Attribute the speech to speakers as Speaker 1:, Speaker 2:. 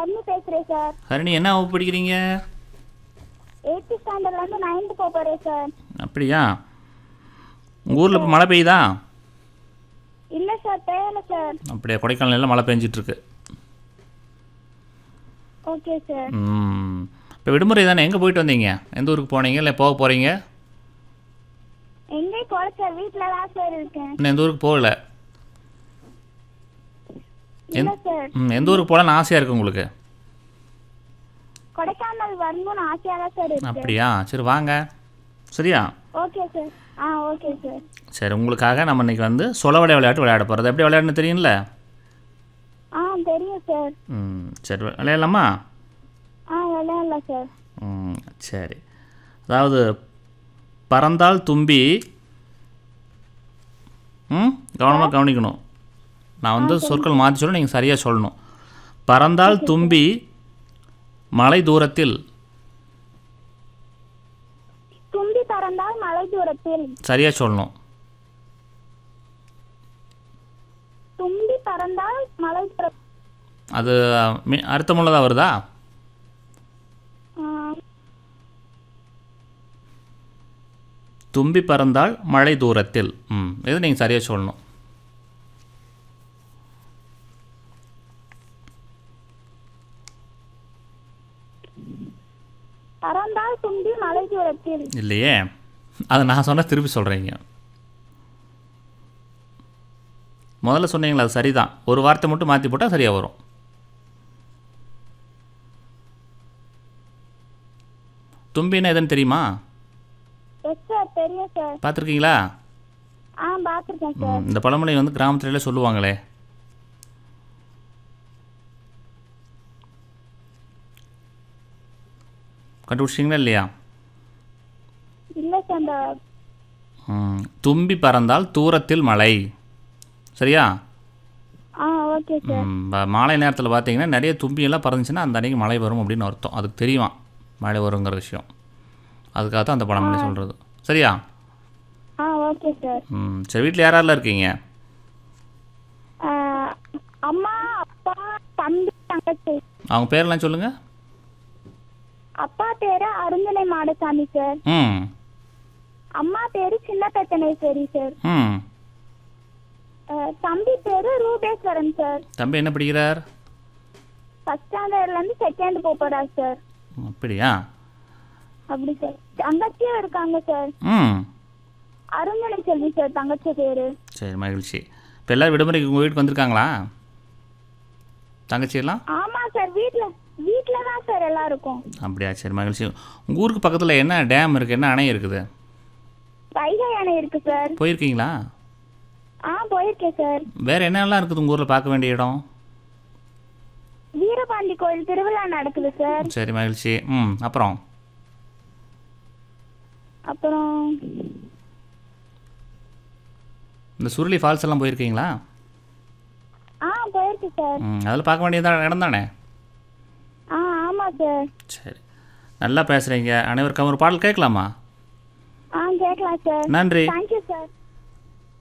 Speaker 1: ஹரிணி பேசுறேன் சார்
Speaker 2: ஹரிணி என்ன வகுப்பு படிக்கிறீங்க
Speaker 1: எயித்து ஸ்டாண்டர்ட்ல இருந்து நைன்த்து போக போறேன் சார்
Speaker 2: அப்படியா உங்கள் ஊரில் இப்போ மழை பெய்யுதா
Speaker 1: இல்ல சார் தேவையில்ல சார்
Speaker 2: அப்படியா கொடைக்கானலில் மழை பெஞ்சிட்ருக்கு
Speaker 1: ஓகே சார்
Speaker 2: ம் இப்போ விடுமுறை தானே எங்கே போயிட்டு வந்தீங்க எந்த ஊருக்கு போனீங்க இல்லை போக போகிறீங்க
Speaker 1: எங்கேயும் போல சார் வீட்டுல தான் சார் இருக்கேன்
Speaker 2: இன்னும் எந்த ஊருக்கு போகல
Speaker 1: இல்ல சார்
Speaker 2: ம் எந்த ஊருக்கு போகலான்னு ஆசையாக இருக்குது உங்களுக்கு
Speaker 1: கொடைக்கானல் வரணும்னு ஆசையா தான் சார் இருக்கு
Speaker 2: அப்படியா சரி வாங்க சரியா
Speaker 1: ஓகே சார் ஆ ஓகே சார்
Speaker 2: சரி உங்களுக்காக நம்ம இன்னைக்கு வந்து சொலவடை விளையாட்டு விளையாட போகிறது எப்படி விளையாடுன்னு தெரியும்ல
Speaker 1: ஆ தெரியும் சார்
Speaker 2: ம் சரி விளையாடலாமா
Speaker 1: ஆ விளையாடல சார்
Speaker 2: ம் சரி அதாவது பறந்தால் தும்பி ம் கவனமாக கவனிக்கணும் நான் வந்து சொற்கள் மாற்றி சொல்ல நீங்கள் சரியாக சொல்லணும் பறந்தால் தும்பி மலை தூரத்தில்
Speaker 1: தும்பி பறந்தால் மலை தூரத்தில்
Speaker 2: சரியாக சொல்லணும்
Speaker 1: தும்பி பறந்தால் மலை தூர
Speaker 2: அது மி அர்த்தமுள்ளதாக வருதா
Speaker 1: ஆ,
Speaker 2: தும்பி பறந்தால் மழை தூரத்தில் ம் இது நீங்கள் சரியாக சொல்லணும்
Speaker 1: பறந்தால் தும்பி மலை தூரத்தில்
Speaker 2: இல்லையே அதை நான் சொன்னால் திருப்பி சொல்கிறீங்க முதல்ல சொன்னீங்களா அது சரிதான் ஒரு வார்த்தை மட்டும் மாற்றி போட்டால் சரியாக வரும் தும்பின்னா எதுன்னு தெரியுமா
Speaker 1: எஸ் சார் தெரியும் சார்
Speaker 2: பார்த்துருக்கீங்களா
Speaker 1: ஆ பார்த்துருக்கேன் சார்
Speaker 2: ம், இந்த பழமொழி வந்து கிராமத்துல சொல்லுவாங்களே கண்டுபிடிச்சிங்களா இல்லையா
Speaker 1: இல்ல சார் இந்த
Speaker 2: ம், தும்பி பறந்தால் தூரத்தில் மழை சரியா
Speaker 1: ஆ ஓகே சார்
Speaker 2: ம், ப- மாலை நேரத்தில் பார்த்தீங்கன்னா நிறைய தும்பியெல்லாம் பறந்துச்சுன்னா அந்த அன்னைக்கு மழை வரும் அப்படின்னு அர்த்தம் அதுக்கு தெரியுமா மழை வருங்கிற விஷயம் அதுக்காக தான் அந்த பழமொழி சொல்கிறது சரியா
Speaker 1: ஆ ஓகே சார்
Speaker 2: ம் சரி வீட்டில் யாரெல்லாம் இருக்கீங்க
Speaker 1: ஆ, அம்மா அப்பா தம்பி தங்கச்சி
Speaker 2: அவங்க பேரெல்லாம் சொல்லுங்கள்
Speaker 1: அப்பா பேரு அருந்தனை மாடசாமி சார்
Speaker 2: ம்
Speaker 1: அம்மா பேரு சின்ன பெத்தனேஸ்வரி சார்
Speaker 2: ம்
Speaker 1: ஆ, தம்பி பேரு ரூபேஸ்வரன் சார்
Speaker 2: தம்பி என்ன படிக்கிறார்
Speaker 1: ஃபர்ஸ்ட் ஸ்டாண்டர்ட்ல இருந்து செகண்ட் போறாரு சார்
Speaker 2: அப்படியா
Speaker 1: அப்படி சார் தங்கச்சியும் இருக்காங்க சார்
Speaker 2: ம்
Speaker 1: அருந்தனை செல்வி சார் தங்கச்சி பேரு
Speaker 2: சரி மகிழ்ச்சி இப்போ எல்லோரும் விடுமுறைக்கு உங்கள் வீட்டுக்கு வந்திருக்காங்களா தங்கச்சியெல்லாம்
Speaker 1: ஆமா சார் வீட்ல வீட்ல தான் சார் எல்லாம் இருக்கும்
Speaker 2: அப்படியா சரி மகிழ்ச்சி உங்கள் ஊருக்கு பக்கத்தில் என்ன டேம் இருக்குது என்ன அணை இருக்குது
Speaker 1: வைகை அணை இருக்கு சார்
Speaker 2: போயிருக்கீங்களா
Speaker 1: ஆ போயிருக்கேன் சார்
Speaker 2: வேறு என்னெல்லாம் இருக்குது உங்கள் ஊரில் பார்க்க வேண்டிய இடம்
Speaker 1: வீரபாண்டி கோயில் திருவிழா நடக்குது சார்
Speaker 2: சரி மகிழ்ச்சி ம் அப்புறம்
Speaker 1: அப்புறம்
Speaker 2: இந்த சுருளி ஃபால்ஸ் எல்லாம் போயிருக்கீங்களா
Speaker 1: ஆ போயிருக்கு சார்
Speaker 2: ம் அதில் பார்க்க வேண்டியது இடம் தானே
Speaker 1: ஆ ஆமா சார்
Speaker 2: சரி நல்லா பேசுகிறீங்க அனைவருக்கும் ஒரு பாடல் கேட்கலாமா
Speaker 1: ஆ கேட்கலாம் சார்
Speaker 2: நன்றி
Speaker 1: தேங்க்யூ சார்